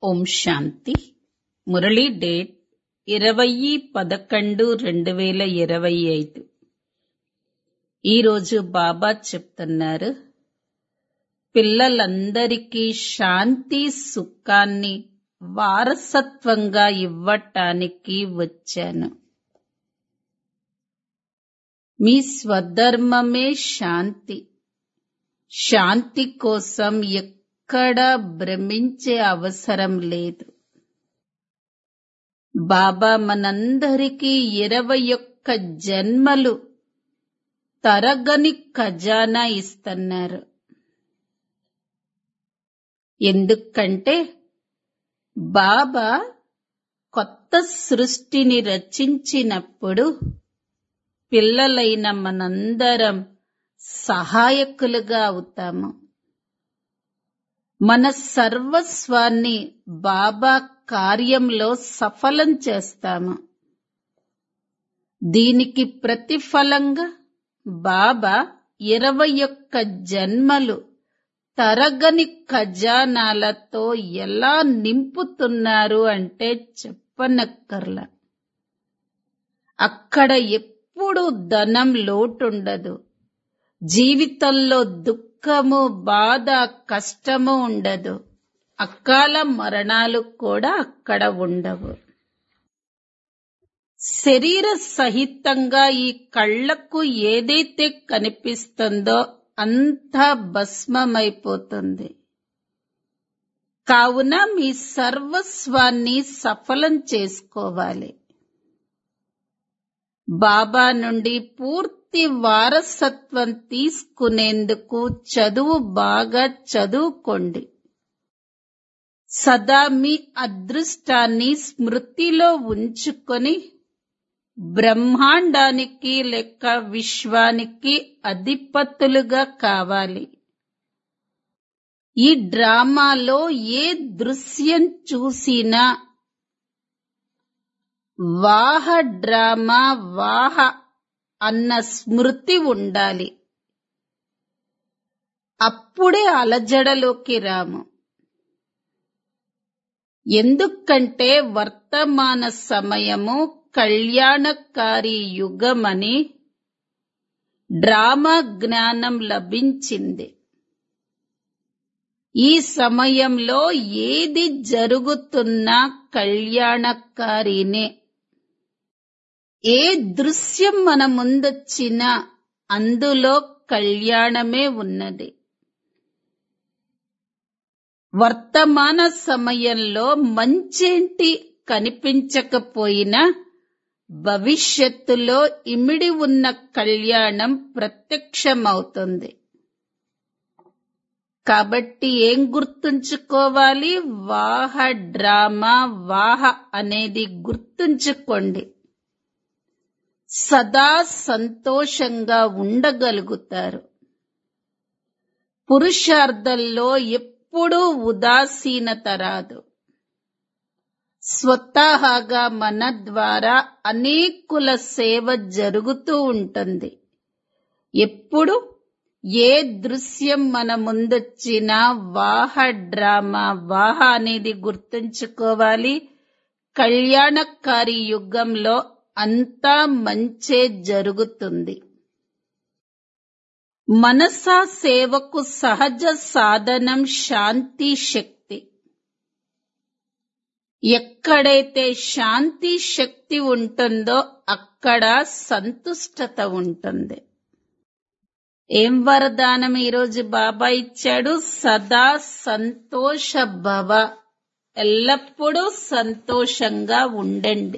ఓం శాంతి Murali date ఇరవై పదకొండు రెండు వేల ఇరవై ఐదు ఈరోజు బాబా చెప్తున్నారు పిల్లలందరికీ శాంతి సుఖాన్ని వారసత్వంగా ఇవ్వటానికి వచ్చాను మీ స్వధర్మమే శాంతి శాంతి కోసం ఎక్కడా భ్రమించే అవసరం లేదు బాబా మనందరికీ ఇరవై ఒక్క జన్మలు తరగని ఖజానా ఇస్తున్నారు ఎందుకంటే బాబా కొత్త సృష్టిని రచించినప్పుడు పిల్లలైన మనందరం సహాయకులుగా అవుతాము మన సర్వస్వాన్ని బాబా కార్యంలో సఫలం చేస్తాము దీనికి ప్రతిఫలంగా బాబా ఇరవై ఒక్క జన్మలు తరగని ఖజానాలతో ఎలా నింపుతున్నారు అంటే చెప్పనక్కర్లా అక్కడ ఎప్పుడు ధనం లోటుండదు జీవితంలో దుఃఖము బాధ కష్టము ఉండదు అకాల మరణాలు కూడా అక్కడ ఉండవు శరీర సహితంగా ఈ కళ్లకు ఏదైతే కనిపిస్తుందో అంతా భస్మమైపోతుంది కావున మీ సర్వస్వాన్ని సఫలం చేసుకోవాలి బాబా నుండి పూర్తి వారసత్వం తీసుకునేందుకు చదువు బాగా చదువుకోండి సదా మీ అదృష్టాన్ని స్మృతిలో ఉంచుకొని బ్రహ్మాండానికి లెక్క విశ్వానికి అధిపతులుగా కావాలి ఈ డ్రామాలో ఏ దృశ్యం చూసినా వాహ డ్రామా వాహ అన్న స్మృతి ఉండాలి అప్పుడే అలజడలోకి రాము ఎందుకంటే వర్తమాన సమయము కళ్యాణకారి యుగమని డ్రామా జ్ఞానం లభించింది ఈ సమయంలో ఏది జరుగుతున్నా కళ్యాణకారినే ఏ దృశ్యం మన ముందొచ్చినా అందులో కళ్యాణమే ఉన్నది వర్తమాన సమయంలో మంచేంటి కనిపించకపోయినా భవిష్యత్తులో ఇమిడి ఉన్న కళ్యాణం ప్రత్యక్షమవుతుంది కాబట్టి ఏం గుర్తుంచుకోవాలి వాహ డ్రామా వాహ అనేది గుర్తుంచుకోండి సదా సంతోషంగా ఉండగలుగుతారు పురుషార్థంలో ఎప్పుడూ ఉదాసీనత రాదు స్వతహాగా మన ద్వారా అనేకుల సేవ జరుగుతూ ఉంటుంది ఎప్పుడు ఏ దృశ్యం మన ముందొచ్చినా వాహ డ్రామా వాహ అనేది గుర్తుంచుకోవాలి కళ్యాణకారి యుగంలో అంతా మంచే జరుగుతుంది మనసా సేవకు సహజ సాధనం శాంతి శక్తి ఎక్కడైతే శాంతి శక్తి ఉంటుందో అక్కడ సంతుష్టత ఉంటుంది ఏం వరదానం ఈరోజు బాబా ఇచ్చాడు సదా సంతోష భవ ఎల్లప్పుడూ సంతోషంగా ఉండండి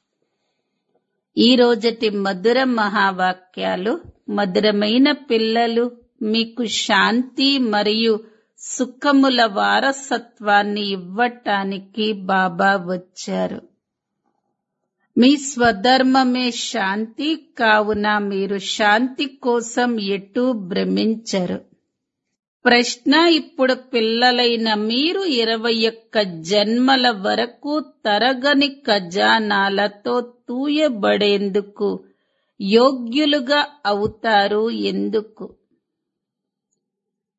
ఈ రోజటి మధుర మహావాక్యాలు మధురమైన పిల్లలు మీకు శాంతి మరియు సుఖముల వారసత్వాన్ని ఇవ్వటానికి బాబా వచ్చారు మీ స్వధర్మమే శాంతి కావున మీరు శాంతి కోసం ఎటూ భ్రమించరు ప్రశ్న ఇప్పుడు పిల్లలైన మీరు ఇరవై ఒక్క జన్మల వరకు తరగని ఖజానాలతో తూయబడేందుకు యోగ్యులుగా అవుతారు ఎందుకు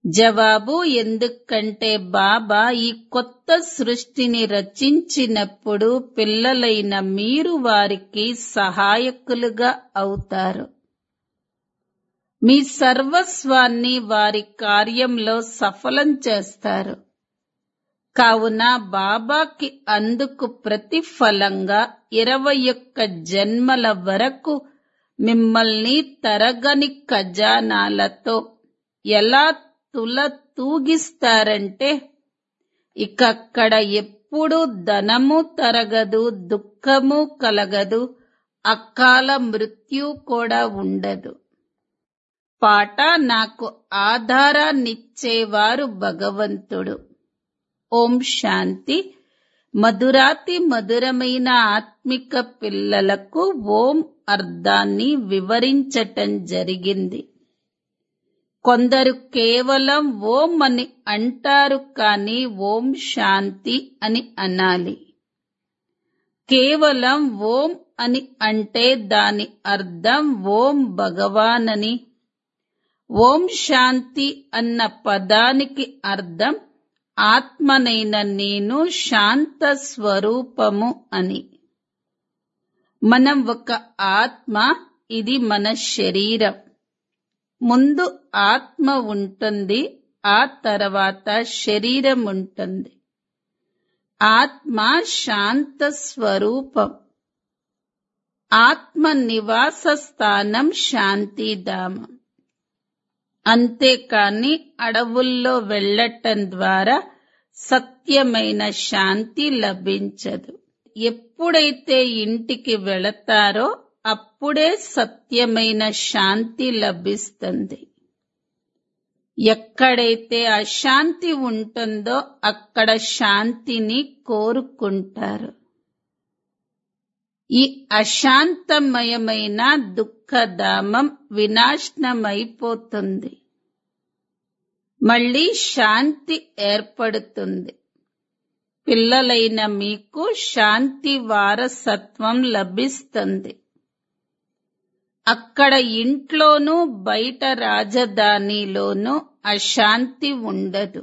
జవాబు ఎందుకంటే బాబా ఈ కొత్త సృష్టిని రచించినప్పుడు పిల్లలైన మీరు వారికి సహాయకులుగా అవుతారు మీ సర్వస్వాన్ని వారి కార్యంలో సఫలం చేస్తారు కావున బాబాకి అందుకు ప్రతిఫలంగా ఇరవై ఒక్క జన్మల వరకు మిమ్మల్ని తరగని ఖజానాలతో ఎలా తుల తూగిస్తారంటే ఇక అక్కడ ఎప్పుడు ధనము తరగదు దుఃఖము కలగదు అకాల మృత్యు కూడా ఉండదు పాట నాకు ఆధారాన్నిచ్చేవారు భగవంతుడు ఓం శాంతి మధురాతి మధురమైన ఆత్మిక పిల్లలకు ఓం అర్థాన్ని వివరించటం జరిగింది కొందరు కేవలం ఓం అని అంటారు కానీ ఓం శాంతి అని అనాలి కేవలం ఓం అని అంటే దాని అర్థం ఓం భగవాన్ అని ఓం శాంతి అన్న పదానికి అర్థం ఆత్మనైన నేను శాంత స్వరూపము అని మనం ఒక ఆత్మ ఇది మన శరీరం ముందు ఆత్మ ఉంటుంది ఆ తర్వాత శరీరం ఉంటుంది ఆత్మ శాంత స్వరూపం ఆత్మ నివాస స్థానం శాంతిధామం అంతేకాని అడవుల్లో వెళ్ళటం ద్వారా సత్యమైన శాంతి లభించదు ఎప్పుడైతే ఇంటికి వెళతారో అప్పుడే సత్యమైన శాంతి లభిస్తుంది ఎక్కడైతే అశాంతి ఉంటుందో అక్కడ శాంతిని కోరుకుంటారు ఈ అశాంతమయమైన దుఃఖధామం వినాశనమైపోతుంది మళ్ళీ శాంతి ఏర్పడుతుంది పిల్లలైన మీకు శాంతి వారసత్వం లభిస్తుంది అక్కడ ఇంట్లోనూ బయట రాజధానిలోనూ అశాంతి ఉండదు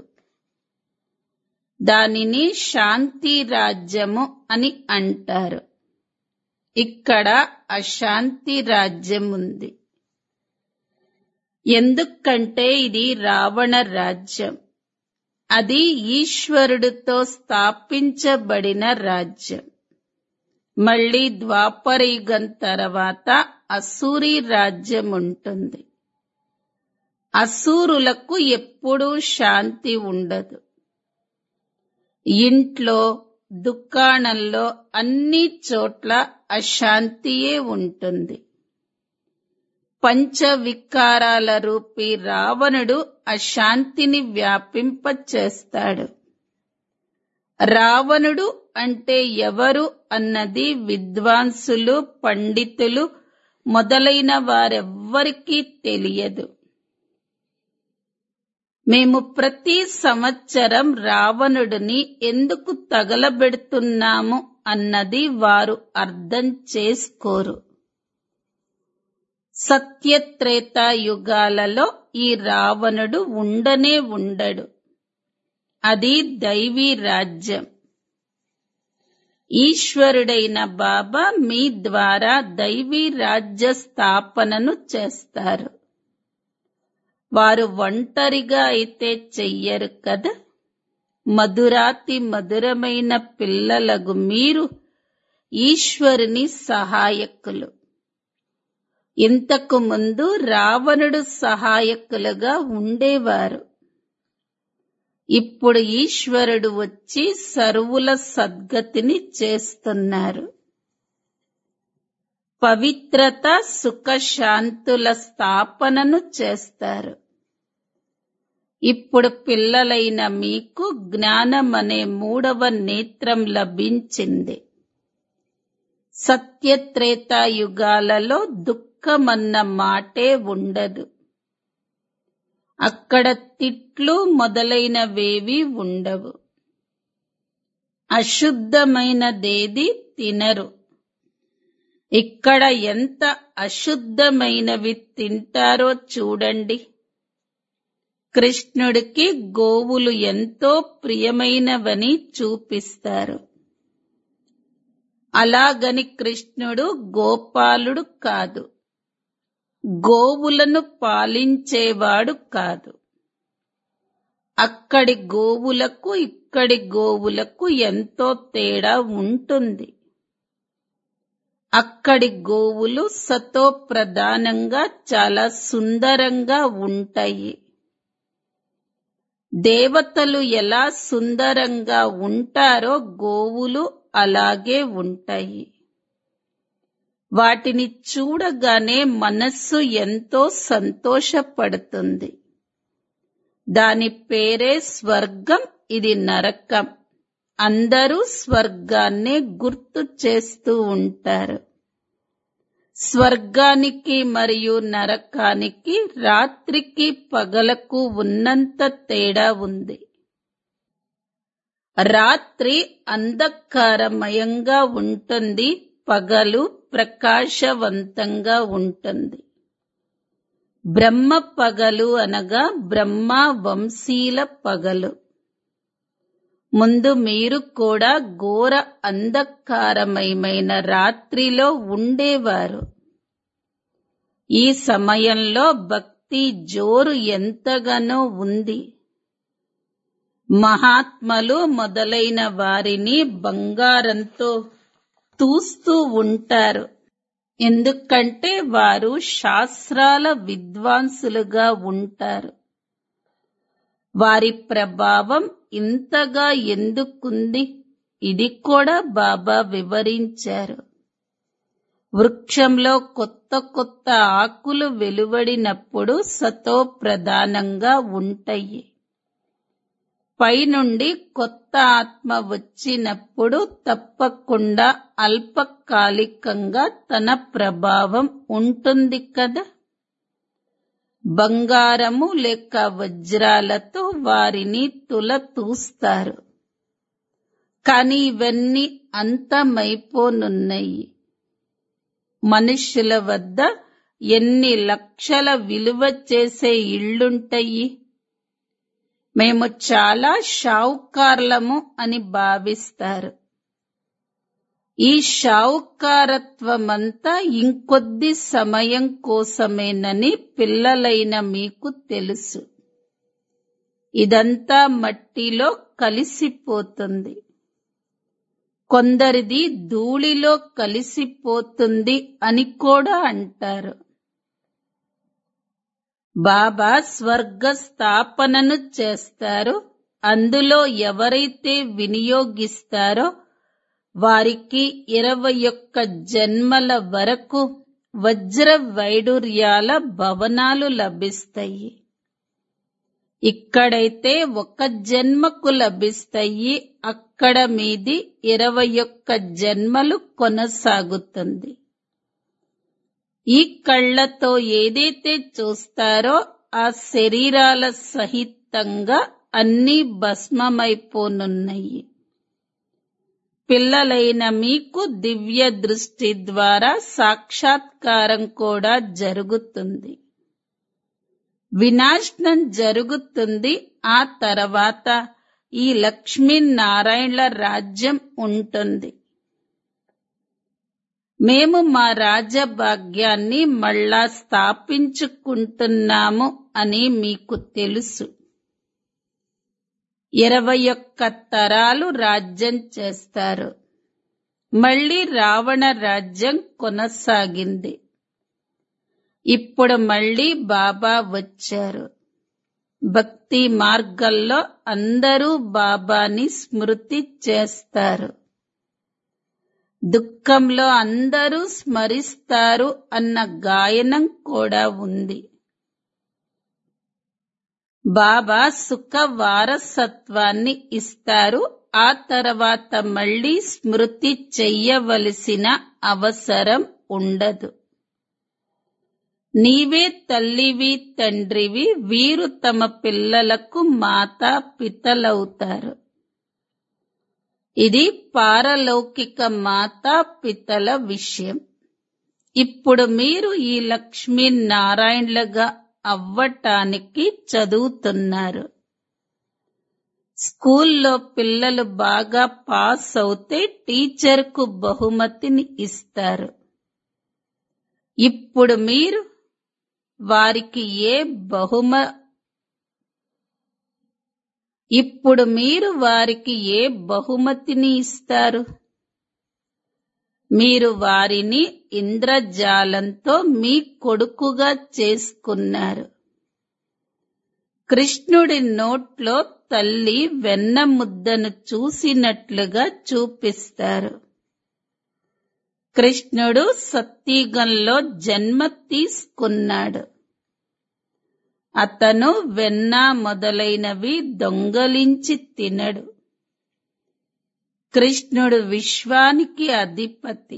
దానిని శాంతి రాజ్యము అని అంటారు ఇక్కడ అశాంతి రాజ్యం ఉంది ఎందుకంటే ఇది రావణ రాజ్యం అది ఈశ్వరుడితో స్థాపించబడిన రాజ్యం మళ్ళీ ద్వాపరయుగం తర్వాత అసూరి రాజ్యం ఉంటుంది అసూరులకు ఎప్పుడూ శాంతి ఉండదు ఇంట్లో దుకాణంలో అన్ని చోట్ల అశాంతియే ఉంటుంది పంచవికారాల రూపీ రావణుడు అశాంతిని వ్యాపింపచేస్తాడు రావణుడు అంటే ఎవరు అన్నది విద్వాంసులు పండితులు మొదలైన వారెవ్వరికీ తెలియదు మేము ప్రతి సంవత్సరం రావణుడిని ఎందుకు తగలబెడుతున్నాము అన్నది వారు అర్థం చేసుకోరు సత్యత్రేత యుగాలలో ఈ రావణుడు ఉండనే ఉండడు అది దైవీ రాజ్యం ఈశ్వరుడైన బాబా మీ ద్వారా దైవీ రాజ్య స్థాపనను చేస్తారు వారు ఒంటరిగా అయితే చెయ్యరు కదా మధురాతి మధురమైన పిల్లలకు మీరు ఈశ్వరుని సహాయకులు ఇంతకు ముందు రావణుడు సహాయకులుగా ఉండేవారు ఇప్పుడు ఈశ్వరుడు వచ్చి సరువుల సద్గతిని చేస్తున్నారు పవిత్రత సుఖశాంతుల స్థాపనను చేస్తారు ఇప్పుడు పిల్లలైన మీకు జ్ఞానం అనే మూడవ నేత్రం లభించింది సత్యత్రేత యుగాలలో దుఃఖమన్న మాటే ఉండదు అక్కడ తిట్లు మొదలైనవేవి ఉండవు అశుద్ధమైనదేది తినరు ఇక్కడ ఎంత అశుద్ధమైనవి తింటారో చూడండి కృష్ణుడికి గోవులు ఎంతో ప్రియమైనవని చూపిస్తారు అలాగని కృష్ణుడు గోపాలుడు కాదు గోవులను పాలించేవాడు కాదు అక్కడి గోవులకు ఇక్కడి గోవులకు ఎంతో తేడా ఉంటుంది అక్కడి గోవులు సతో ప్రధానంగా చాలా సుందరంగా ఉంటాయి దేవతలు ఎలా సుందరంగా ఉంటారో గోవులు అలాగే ఉంటాయి వాటిని చూడగానే మనస్సు ఎంతో సంతోషపడుతుంది దాని పేరే స్వర్గం ఇది నరకం అందరూ స్వర్గాన్నే గుర్తు చేస్తూ ఉంటారు స్వర్గానికి మరియు నరకానికి రాత్రికి పగలకు ఉన్నంత తేడా ఉంది రాత్రి అంధకారమయంగా ఉంటుంది పగలు ప్రకాశవంతంగా ఉంటుంది బ్రహ్మ పగలు అనగా బ్రహ్మ వంశీల పగలు ముందు మీరు కూడా ఘోర అంధకారమయమైన రాత్రిలో ఉండేవారు ఈ సమయంలో భక్తి జోరు ఎంతగానో ఉంది మహాత్మలు మొదలైన వారిని బంగారంతో తూస్తూ ఉంటారు ఎందుకంటే వారు శాస్త్రాల విద్వాంసులుగా ఉంటారు వారి ప్రభావం ఇంతగా ఎందుకుంది ఇది కూడా బాబా వివరించారు వృక్షంలో కొత్త కొత్త ఆకులు వెలువడినప్పుడు సతో ప్రధానంగా ఉంటాయి పైనుండి కొత్త ఆత్మ వచ్చినప్పుడు తప్పకుండా అల్పకాలికంగా తన ప్రభావం ఉంటుంది కదా బంగారము లేక వజ్రాలతో వారిని తులతూస్తారు కాని ఇవన్నీ అంతమైపోనున్నాయి మనుష్యుల వద్ద ఎన్ని లక్షల విలువ చేసే ఇళ్లుంటాయి మేము చాలా షావుకార్లము అని భావిస్తారు ఈ షావుకారత్వమంతా ఇంకొద్ది సమయం కోసమేనని పిల్లలైన మీకు తెలుసు ఇదంతా మట్టిలో కలిసిపోతుంది కొందరిది ధూళిలో కలిసిపోతుంది అని కూడా అంటారు బాబా స్వర్గ స్థాపనను చేస్తారు అందులో ఎవరైతే వినియోగిస్తారో వారికి ఇరవై ఒక్క జన్మల వరకు వజ్ర వైడూర్యాల భవనాలు లభిస్తాయి ఇక్కడైతే ఒక జన్మకు లభిస్తాయి అక్కడ మీది ఇరవై ఒక్క జన్మలు కొనసాగుతుంది ఈ కళ్ళతో ఏదైతే చూస్తారో ఆ శరీరాల సహితంగా అన్ని భస్మమైపోనున్నాయి పిల్లలైన మీకు దివ్య దృష్టి ద్వారా సాక్షాత్కారం కూడా జరుగుతుంది వినాశనం జరుగుతుంది ఆ తర్వాత ఈ లక్ష్మీనారాయణల రాజ్యం ఉంటుంది మేము మా రాజభాగ్యాన్ని మళ్ళా స్థాపించుకుంటున్నాము అని మీకు తెలుసు ఇరవై ఒక్క తరాలు రాజ్యం చేస్తారు మళ్ళీ రావణ రాజ్యం కొనసాగింది ఇప్పుడు మళ్ళీ బాబా వచ్చారు భక్తి మార్గంలో అందరూ బాబాని స్మృతి చేస్తారు దుఃఖంలో అందరూ స్మరిస్తారు అన్న గాయనం కూడా ఉంది బాబా సుఖ వారసత్వాన్ని ఇస్తారు ఆ తర్వాత మళ్ళీ స్మృతి చెయ్యవలసిన అవసరం ఉండదు నీవే తల్లివి తండ్రివి వీరు తమ పిల్లలకు మాతా పితలవుతారు ఇది పారలౌకిక మాతా పితల విషయం ఇప్పుడు మీరు ఈ లక్ష్మీ నారాయణలుగా అవ్వటానికి చదువుతున్నారు స్కూల్లో పిల్లలు బాగా పాస్ అవుతే టీచర్కు బహుమతిని ఇస్తారు ఇప్పుడు మీరు వారికి ఏ బహుమ ఇప్పుడు మీరు వారికి ఏ బహుమతిని ఇస్తారు మీరు వారిని ఇంద్రజాలంతో మీ కొడుకుగా చేసుకున్నారు కృష్ణుడి నోట్లో తల్లి వెన్న ముద్దను చూసినట్లుగా చూపిస్తారు కృష్ణుడు సత్యుగంలో జన్మ తీసుకున్నాడు అతను వెన్న మొదలైనవి దొంగలించి తినడు కృష్ణుడు విశ్వానికి అధిపతి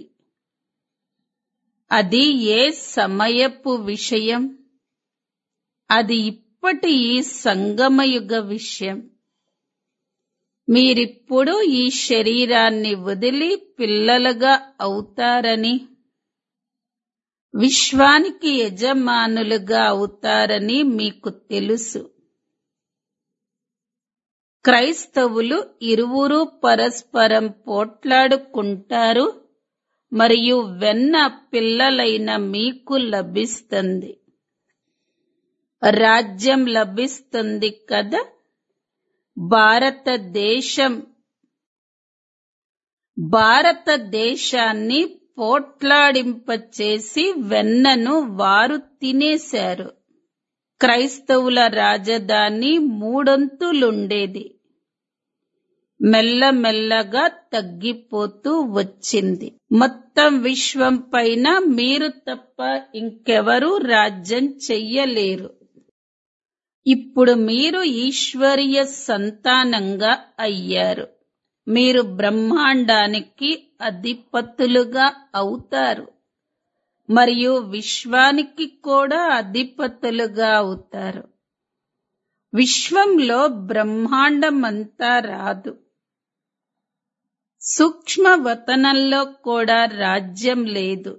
అది ఏ సమయపు విషయం అది ఇప్పటి ఈ సంగమయుగ విషయం మీరిప్పుడు ఈ శరీరాన్ని వదిలి పిల్లలుగా అవుతారని విశ్వానికి యజమానులుగా అవుతారని మీకు తెలుసు క్రైస్తవులు ఇరువురు పరస్పరం పోట్లాడుకుంటారు మరియు వెన్న పిల్లలైన మీకు లభిస్తుంది రాజ్యం లభిస్తుంది కదా భారతదేశం భారతదేశాన్ని పోట్లాడింపచేసి వెన్నను వారు తినేశారు క్రైస్తవుల రాజధాని మూడొంతులుండేది మెల్లమెల్లగా తగ్గిపోతూ వచ్చింది మొత్తం విశ్వం పైన మీరు తప్ప ఇంకెవరూ రాజ్యం చెయ్యలేరు ఇప్పుడు మీరు ఈశ్వరీయ సంతానంగా అయ్యారు మీరు బ్రహ్మాండానికి అధిపతులుగా అవుతారు మరియు విశ్వానికి కూడా అధిపతులుగా అవుతారు విశ్వంలో బ్రహ్మాండమంతా రాదు సూక్ష్మ వతనంలో కూడా రాజ్యం లేదు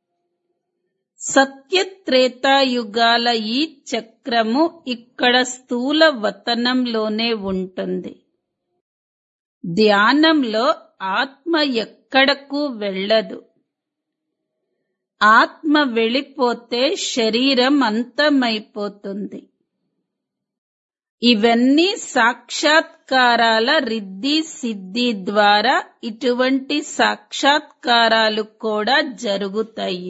సత్యత్రేతాయుగాల ఈ చక్రము ఇక్కడ స్థూల వతనంలోనే ఉంటుంది ధ్యానంలో ఆత్మ ఎక్కడకు వెళ్ళదు ఆత్మ వెళ్ళిపోతే శరీరం అంతమైపోతుంది ఇవన్నీ సాక్షాత్కారాల రిద్ధి సిద్ధి ద్వారా ఇటువంటి సాక్షాత్కారాలు కూడా జరుగుతాయి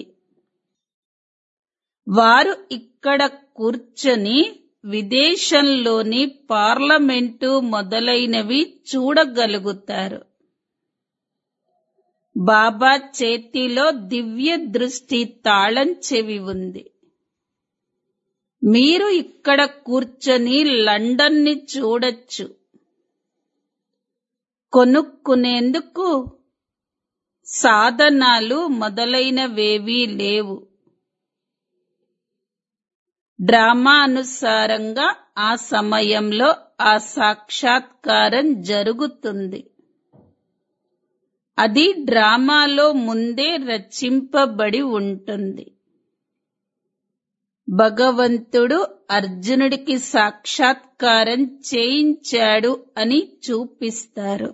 వారు ఇక్కడ కూర్చొని విదేశంలోని పార్లమెంటు మొదలైనవి చూడగలుగుతారు బాబా చేతిలో దివ్య దృష్టి తాళం చెవి ఉంది మీరు ఇక్కడ కూర్చొని లండన్ని చూడొచ్చు కొనుక్కునేందుకు సాధనాలు మొదలైనవేవీ లేవు డ్రామా అనుసారంగా ఆ సమయంలో ఆ సాక్షాత్కారం జరుగుతుంది అది డ్రామాలో ముందే రచింపబడి ఉంటుంది భగవంతుడు అర్జునుడికి సాక్షాత్కారం చేయించాడు అని చూపిస్తారు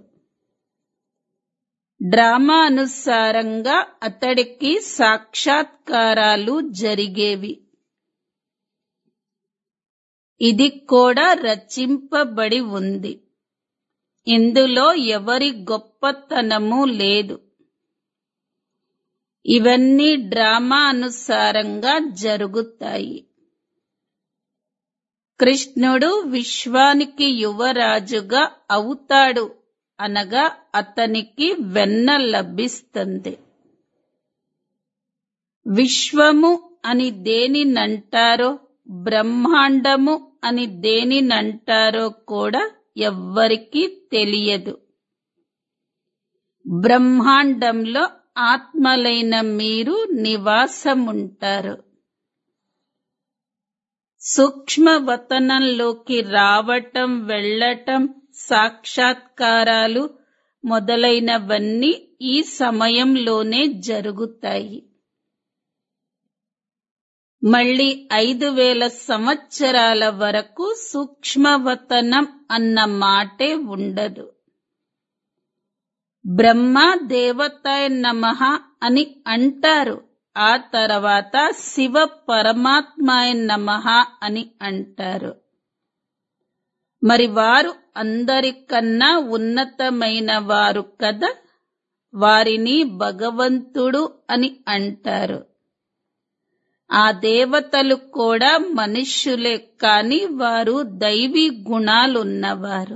డ్రామా అనుసారంగా అతడికి సాక్షాత్కారాలు జరిగేవి ఇది కూడా రచింపబడి ఉంది ఇందులో ఎవరి గొప్పతనము లేదు ఇవన్నీ డ్రామా అనుసారంగా జరుగుతాయి కృష్ణుడు విశ్వానికి యువరాజుగా అవుతాడు అనగా అతనికి వెన్న లభిస్తుంది విశ్వము అని దేనినంటారో బ్రహ్మాండము అని దేనినంటారో కూడా ఎవ్వరికీ తెలియదు బ్రహ్మాండంలో ఆత్మలైన మీరు నివాసముంటారు సూక్ష్మవతనంలోకి రావటం వెళ్ళటం సాక్షాత్కారాలు మొదలైనవన్నీ ఈ సమయంలోనే జరుగుతాయి మళ్ళీ ఐదు వేల సంవత్సరాల వరకు సూక్ష్మవతనం అన్న మాటే ఉండదు బ్రహ్మ దేవతాయ నమః అని అంటారు ఆ తర్వాత శివ పరమాత్మాయ నమః అని అంటారు మరి వారు అందరికన్నా ఉన్నతమైన వారు కదా వారిని భగవంతుడు అని అంటారు ఆ దేవతలు కూడా మనుష్యులే కాని వారు దైవీ గుణాలున్నవారు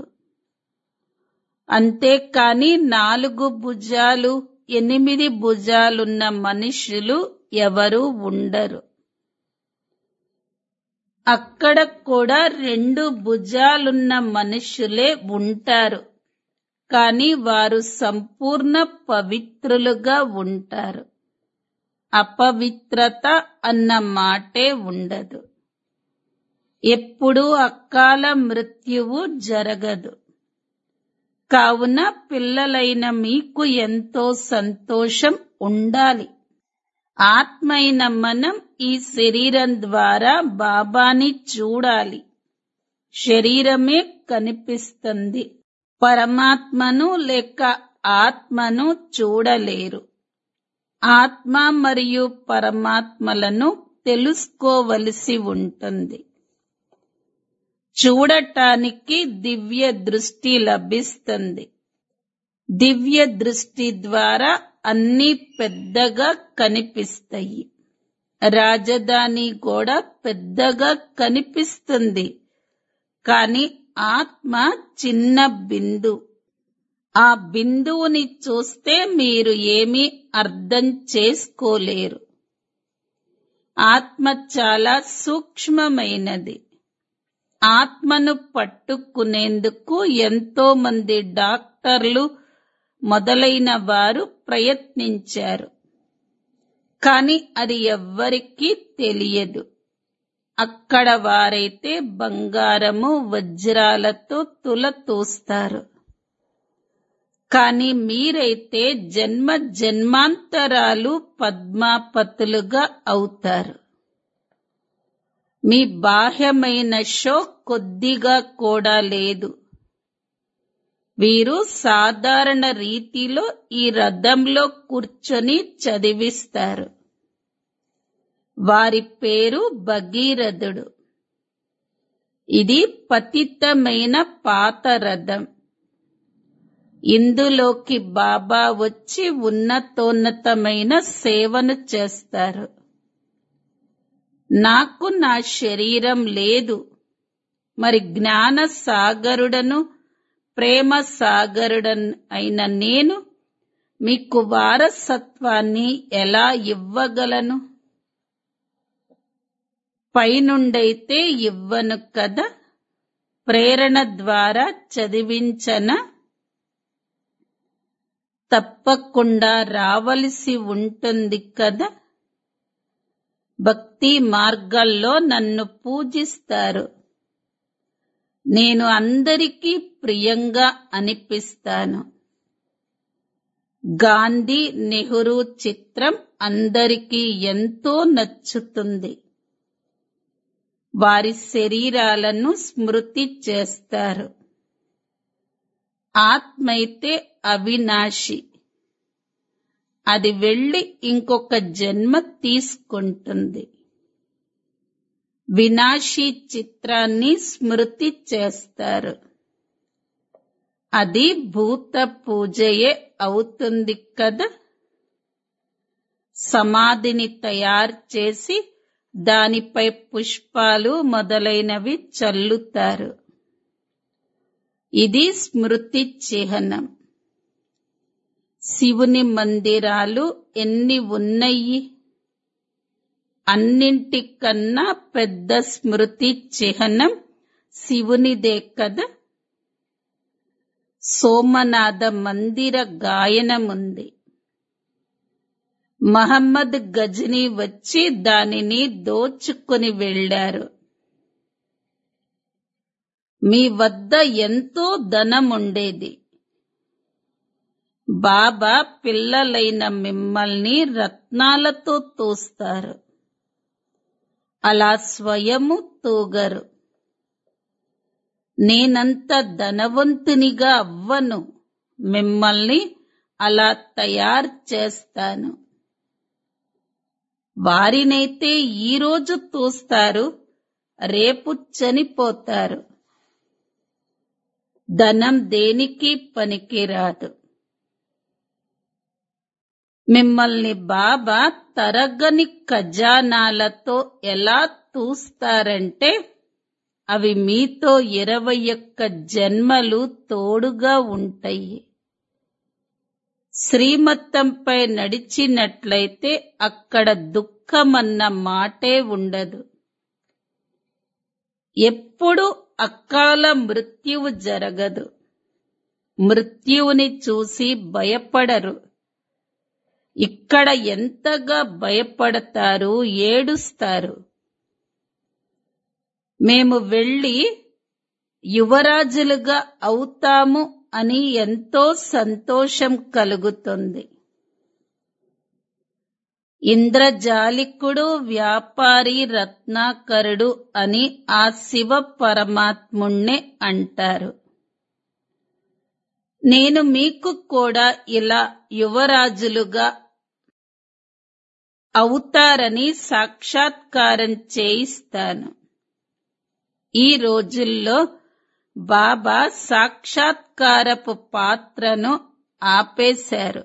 అంతేకాని నాలుగు భుజాలు ఎనిమిది భుజాలున్న మనుష్యులు ఎవరు ఉండరు అక్కడ కూడా రెండు భుజాలున్న మనుష్యులే ఉంటారు కాని వారు సంపూర్ణ పవిత్రులుగా ఉంటారు అపవిత్రత అన్న మాటే ఉండదు ఎప్పుడూ అకాల మృత్యువు జరగదు కావున పిల్లలైన మీకు ఎంతో సంతోషం ఉండాలి ఆత్మైన మనం ఈ శరీరం ద్వారా బాబాని చూడాలి శరీరమే కనిపిస్తుంది పరమాత్మను లేక ఆత్మను చూడలేరు ఆత్మ మరియు పరమాత్మలను తెలుసుకోవలసి ఉంటుంది చూడటానికి దివ్య దృష్టి లభిస్తుంది దివ్య దృష్టి ద్వారా అన్ని పెద్దగా కనిపిస్తాయి రాజధాని కూడా పెద్దగా కనిపిస్తుంది కాని ఆత్మ చిన్న బిందు ఆ బిందువుని చూస్తే మీరు ఏమీ అర్థం చేసుకోలేరు ఆత్మ చాలా సూక్ష్మమైనది ఆత్మను పట్టుకునేందుకు ఎంతో మంది డాక్టర్లు మొదలైన వారు ప్రయత్నించారు కాని అది ఎవ్వరికీ తెలియదు అక్కడ వారైతే బంగారము వజ్రాలతో తులతూస్తారు కాని మీరైతే జన్మ జన్మాంతరాలు పద్మాపతులుగా అవుతారు మీ బాహ్యమైన షో కొద్దిగా కూడా లేదు వీరు సాధారణ రీతిలో ఈ రథంలో కూర్చొని చదివిస్తారు వారి పేరు భగీరథుడు ఇది పతితమైన పాత రథం ఇందులోకి బాబా వచ్చి ఉన్నతోన్నతమైన సేవను చేస్తారు నాకు నా శరీరం లేదు మరి జ్ఞాన సాగరుడను ప్రేమ సాగరుడన్ అయిన నేను మీకు వారసత్వాన్ని ఎలా ఇవ్వగలను పైనుండైతే ఇవ్వను కదా ప్రేరణ ద్వారా చదివించన తప్పకుండా రావలసి ఉంటుంది కదా భక్తి మార్గాల్లో నన్ను పూజిస్తారు నేను అందరికీ ప్రియంగా అనిపిస్తాను గాంధీ నెహ్రూ చిత్రం అందరికీ ఎంతో నచ్చుతుంది వారి శరీరాలను స్మృతి చేస్తారు ఆత్మైతే అవినాశి అది వెళ్లి ఇంకొక జన్మ తీసుకుంటుంది వినాశీ చిత్రాన్ని స్మృతి చేస్తారు అది భూత పూజయే అవుతుంది కదా సమాధిని తయారు చేసి దానిపై పుష్పాలు మొదలైనవి చల్లుతారు ఇది స్మృతి చిహ్నం శివుని మందిరాలు ఎన్ని ఉన్నాయి అన్నింటికన్నా పెద్ద స్మృతి చిహ్నం శివునిదే కదా సోమనాథ మందిర గాయనముంది మహమ్మద్ గజని వచ్చి దానిని దోచుకుని వెళ్లారు మీ వద్ద ఎంతో ధనం ఉండేది బాబా పిల్లలైన మిమ్మల్ని రత్నాలతో తోస్తారు అలా స్వయము తూగరు నేనంత ధనవంతునిగా అవ్వను మిమ్మల్ని అలా తయారు చేస్తాను వారినైతే ఈరోజు తూస్తారు రేపు చనిపోతారు ధనం దేనికి పనికిరాదు మిమ్మల్ని బాబా తరగని ఖజానాలతో ఎలా తూస్తారంటే అవి మీతో ఇరవై ఒక్క జన్మలు తోడుగా ఉంటాయి శ్రీమత్తంపై నడిచినట్లయితే అక్కడ దుఃఖమన్న మాటే ఉండదు ఎప్పుడు అకాల మృత్యువు జరగదు మృత్యువుని చూసి భయపడరు ఇక్కడ ఎంతగా భయపడతారు ఏడుస్తారు మేము వెళ్ళి యువరాజులుగా అవుతాము అని ఎంతో సంతోషం కలుగుతుంది ఇంద్రజాలికుడు వ్యాపారి రత్నాకరుడు అని ఆ శివ పరమాత్ముణ్ణే అంటారు నేను మీకు కూడా ఇలా యువరాజులుగా అవుతారని సాక్షాత్కారం చేయిస్తాను ఈ రోజుల్లో బాబా సాక్షాత్కారపు పాత్రను ఆపేశారు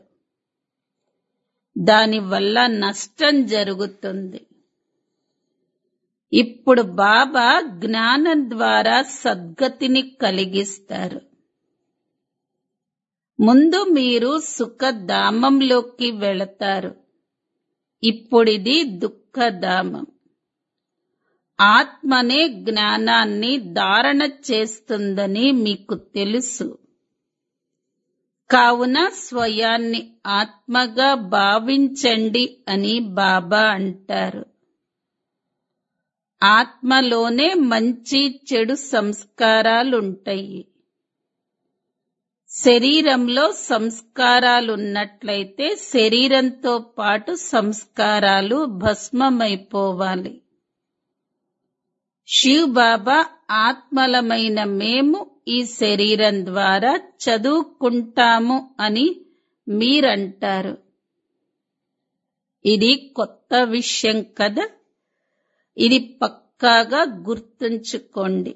దానివల్ల నష్టం జరుగుతుంది ఇప్పుడు బాబా జ్ఞానం ద్వారా సద్గతిని కలిగిస్తారు ముందు మీరు సుఖధామంలోకి వెళతారు ఇప్పుడిది దుఃఖధామం ఆత్మనే జ్ఞానాన్ని ధారణ చేస్తుందని మీకు తెలుసు కావున స్వయాన్ని ఆత్మగా భావించండి అని బాబా అంటారు ఆత్మలోనే మంచి చెడు సంస్కారాలుంటాయి శరీరంలో సంస్కారాలున్నట్లయితే శరీరంతో పాటు సంస్కారాలు భస్మమైపోవాలి శివ్ బాబా ఆత్మలమైన మేము ఈ శరీరం ద్వారా చదువుకుంటాము అని మీరంటారు ఇది కొత్త విషయం కదా ఇది పక్కాగా గుర్తుంచుకోండి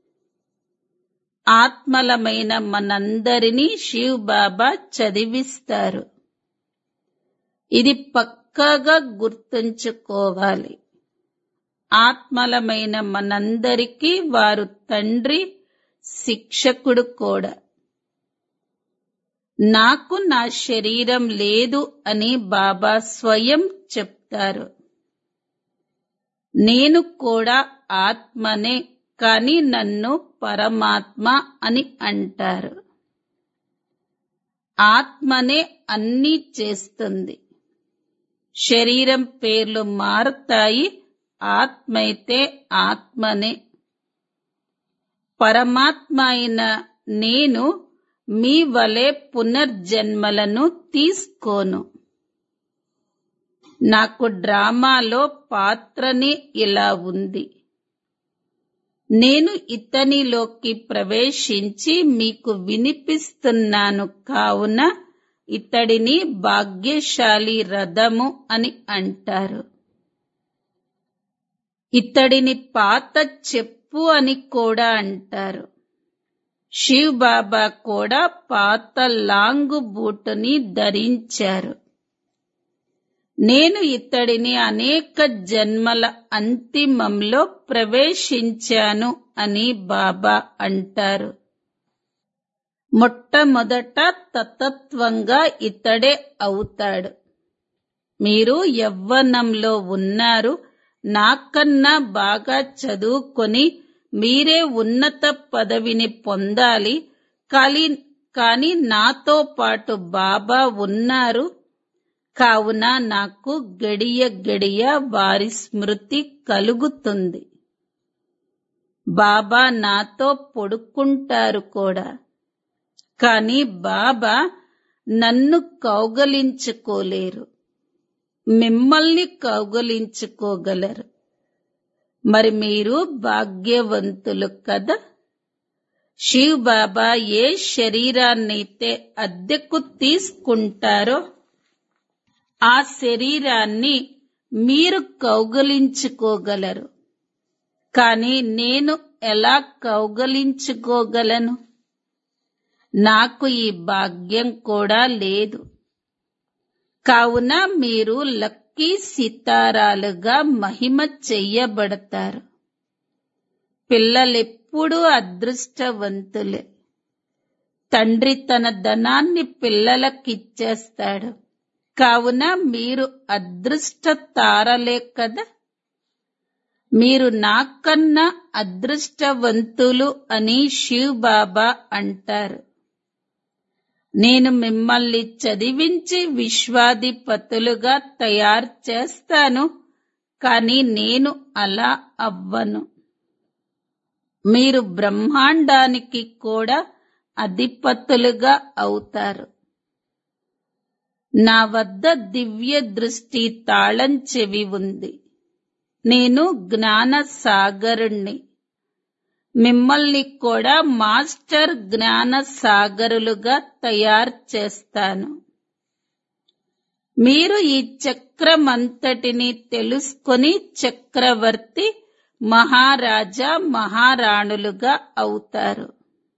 ఆత్మలమైన మనందరినీ శివ్ బాబా చదివిస్తారు ఇది పక్కాగా గుర్తుంచుకోవాలి ఆత్మలమైన మనందరికీ వారు తండ్రి శిక్షకుడు కూడా నాకు నా శరీరం లేదు అని బాబా స్వయం చెప్తారు నేను కూడా ఆత్మనే కాని నన్ను పరమాత్మ అని అంటారు ఆత్మనే అన్నీ చేస్తుంది శరీరం పేర్లు మారుతాయి ఆత్మైతే ఆత్మనే పరమాత్మ అయిన నేను మీ వలె పునర్జన్మలను తీసుకోను నాకు డ్రామాలో పాత్రని ఇలా ఉంది నేను ఇతనిలోకి ప్రవేశించి మీకు వినిపిస్తున్నాను కావున ఇతడిని భాగ్యశాలి రథము అని అంటారు ఇతడిని పాత చెప్పు అని కూడా అంటారు శివ్ బాబా కూడా పాత లాంగు బూటుని ధరించారు నేను ఇతడిని అనేక జన్మల అంతిమంలో ప్రవేశించాను అని బాబా అంటారు మొట్టమొదట తతత్వంగా ఇతడే అవుతాడు మీరు యవ్వనంలో ఉన్నారు నాకన్నా బాగా చదువుకొని మీరే ఉన్నత పదవిని పొందాలి కానీ కానీ నాతో పాటు బాబా ఉన్నారు కావున నాకు గడియ గడియ వారి స్మృతి కలుగుతుంది బాబా నాతో పొడుక్కుంటారు కూడా కాని బాబా నన్ను కౌగలించుకోలేరు మిమ్మల్ని కౌగలించుకోగలరు మరి మీరు భాగ్యవంతులు కదా శివ్ బాబా ఏ శరీరాన్నైతే అద్దెకు తీసుకుంటారో ఆ శరీరాన్ని మీరు కౌగలించుకోగలరు కానీ నేను ఎలా కౌగలించుకోగలను నాకు ఈ భాగ్యం కూడా లేదు కావున మీరు లక్కీ సితారాలుగా మహిమ చెయ్యబడతారు పిల్లలెప్పుడూ అదృష్టవంతులే తండ్రి తన ధనాన్ని పిల్లలకిచ్చేస్తాడు కావున మీరు అదృష్ట తారలే కదా మీరు నాకన్నా అదృష్టవంతులు అని శివ్ బాబా అంటారు నేను మిమ్మల్ని చదివించి విశ్వాధిపతులుగా తయారు చేస్తాను కానీ నేను అలా అవ్వను మీరు బ్రహ్మాండానికి కూడా అధిపతులుగా అవుతారు నా వద్ద దివ్య దృష్టి తాళం చెవి ఉంది నేను జ్ఞాన సాగరుణ్ణి మిమ్మల్ని కూడా మాస్టర్ జ్ఞాన సాగరులుగా తయారు చేస్తాను మీరు ఈ చక్రమంతటిని తెలుసుకొని చక్రవర్తి మహారాజా మహారాణులుగా అవుతారు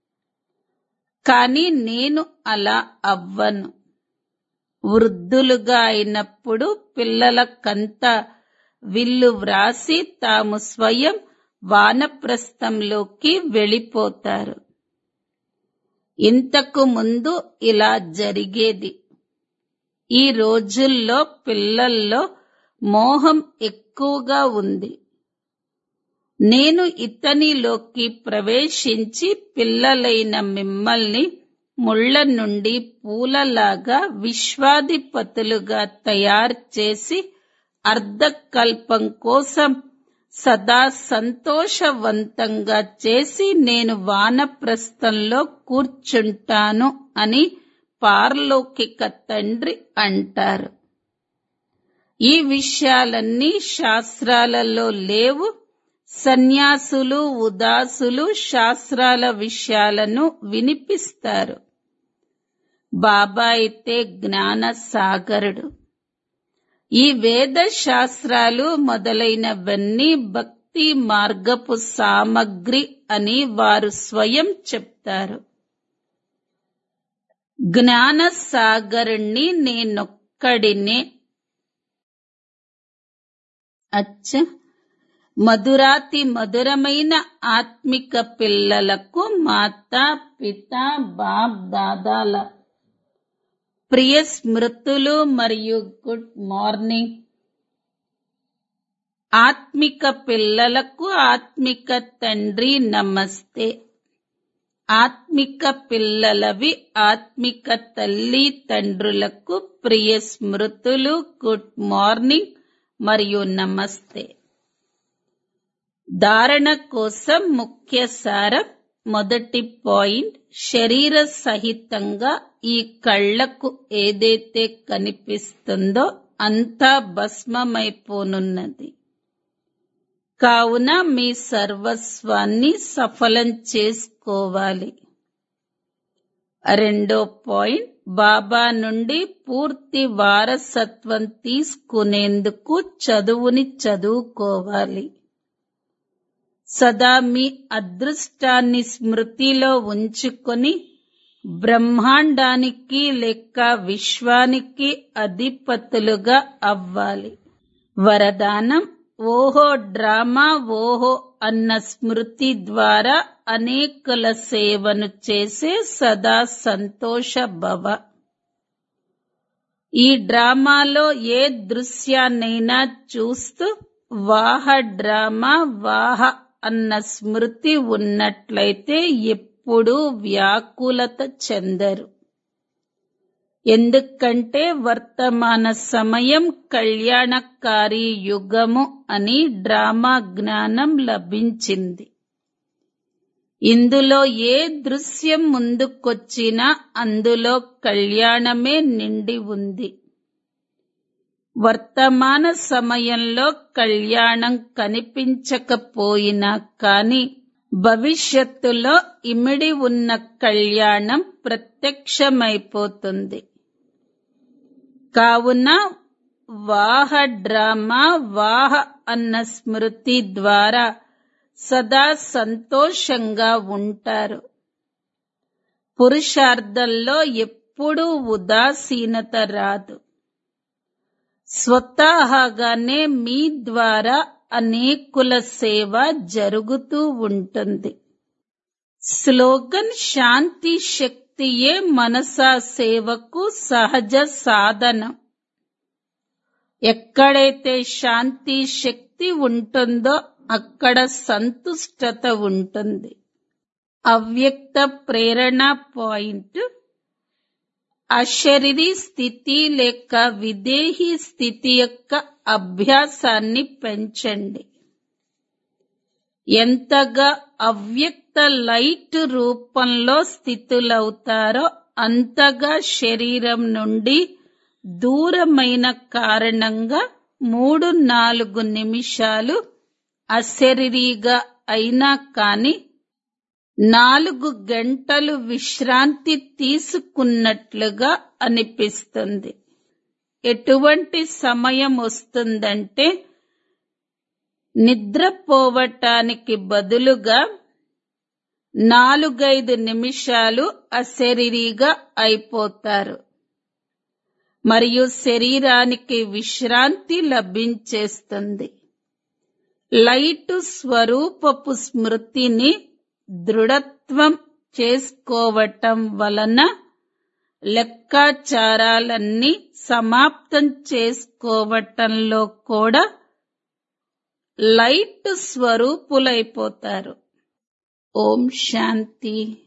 కాని నేను అలా అవ్వను వృద్ధులుగా అయినప్పుడు పిల్లలకంతా విల్లు వ్రాసి తాము స్వయం వానప్రస్థంలోకి వెళ్ళిపోతారు ఇంతకు ముందు ఇలా జరిగేది ఈ రోజుల్లో పిల్లల్లో మోహం ఎక్కువగా ఉంది నేను ఇతనిలోకి ప్రవేశించి పిల్లలైన మిమ్మల్ని ముళ్ళ నుండి పూలలాగా విశ్వాధిపతులుగా తయారు చేసి అర్ధకల్పం కోసం సదా సంతోషవంతంగా చేసి నేను వానప్రస్థంలో కూర్చుంటాను అని పారలౌకిక తండ్రి అంటారు ఈ విషయాలన్నీ శాస్త్రాలలో లేవు సన్యాసులు ఉదాసులు శాస్త్రాల విషయాలను వినిపిస్తారు బాబా అయితే జ్ఞాన సాగరుడు ఈ వేద శాస్త్రాలు మొదలైనవన్నీ భక్తి మార్గపు సామగ్రి అని వారు స్వయం చెప్తారు జ్ఞాన సాగరుణ్ణి నేనొక్కడినే అచ్చ మధురాతి మధురమైన ఆత్మిక పిల్లలకు మాతా పిత బాప్ దాదాల ప్రియ స్మృతులు మరియు గుడ్ మార్నింగ్ ఆత్మిక పిల్లలకు ఆత్మిక తండ్రి నమస్తే ఆత్మిక పిల్లలవి ఆత్మిక తల్లి తండ్రులకు ప్రియ స్మృతులు గుడ్ మార్నింగ్ మరియు నమస్తే ధారణ కోసం ముఖ్య సారం మొదటి పాయింట్ శరీర సహితంగా ఈ కళ్లకు ఏదైతే కనిపిస్తుందో అంతా భస్మమైపోనున్నది కావున మీ సర్వస్వాన్ని సఫలం చేసుకోవాలి రెండో పాయింట్ బాబా నుండి పూర్తి వారసత్వం తీసుకునేందుకు చదువుని చదువుకోవాలి సదా మీ అదృష్టాన్ని స్మృతిలో ఉంచుకొని బ్రహ్మాండానికి లేక విశ్వానికి అధిపతులుగా అవ్వాలి వరదానం ఓహో డ్రామా ఓహో అన్న స్మృతి ద్వారా అనేకుల సేవను చేసే సదా సంతోష భవ ఈ డ్రామాలో ఏ దృశ్యాన్నైనా చూస్తూ వాహ డ్రామా వాహ అన్న స్మృతి ఉన్నట్లయితే ఎప్పుడూ వ్యాకులత చెందరు ఎందుకంటే వర్తమాన సమయం కళ్యాణకారి యుగము అని డ్రామా జ్ఞానం లభించింది ఇందులో ఏ దృశ్యం ముందుకొచ్చినా అందులో కళ్యాణమే నిండి ఉంది వర్తమాన సమయంలో కళ్యాణం కనిపించకపోయినా కాని భవిష్యత్తులో ఇమిడి ఉన్న కళ్యాణం ప్రత్యక్షమైపోతుంది కావున వాహ డ్రామా వాహ అన్న స్మృతి ద్వారా సదా సంతోషంగా ఉంటారు పురుషార్థంలో ఎప్పుడూ ఉదాసీనత రాదు స్వతహాగానే మీ ద్వారా అనేకుల సేవ జరుగుతూ ఉంటుంది స్లోగన్ శాంతి శక్తియే మనసా సేవకు సహజ సాధనం ఎక్కడైతే శాంతి శక్తి ఉంటుందో అక్కడ సంతుష్టత ఉంటుంది అవ్యక్త ప్రేరణ పాయింట్ అశరీరీ స్థితి లేక విదేహీ స్థితి యొక్క అభ్యాసాన్ని పెంచండి ఎంతగా అవ్యక్త లైట్ రూపంలో స్థితులవుతారో అంతగా శరీరం నుండి దూరమైన కారణంగా మూడు నాలుగు నిమిషాలు అశరీరీగా అయినా కాని నాలుగు గంటలు విశ్రాంతి తీసుకున్నట్లుగా అనిపిస్తుంది ఎటువంటి సమయం వస్తుందంటే నిద్రపోవటానికి బదులుగా నాలుగైదు నిమిషాలు అశరీరీగా అయిపోతారు మరియు శరీరానికి విశ్రాంతి లభించేస్తుంది లైటు స్వరూపపు స్మృతిని దృఢత్వం చేసుకోవటం వలన లెక్కాచారాలన్నీ సమాప్తం చేసుకోవటంలో కూడా లైట్ స్వరూపులైపోతారు ఓం శాంతి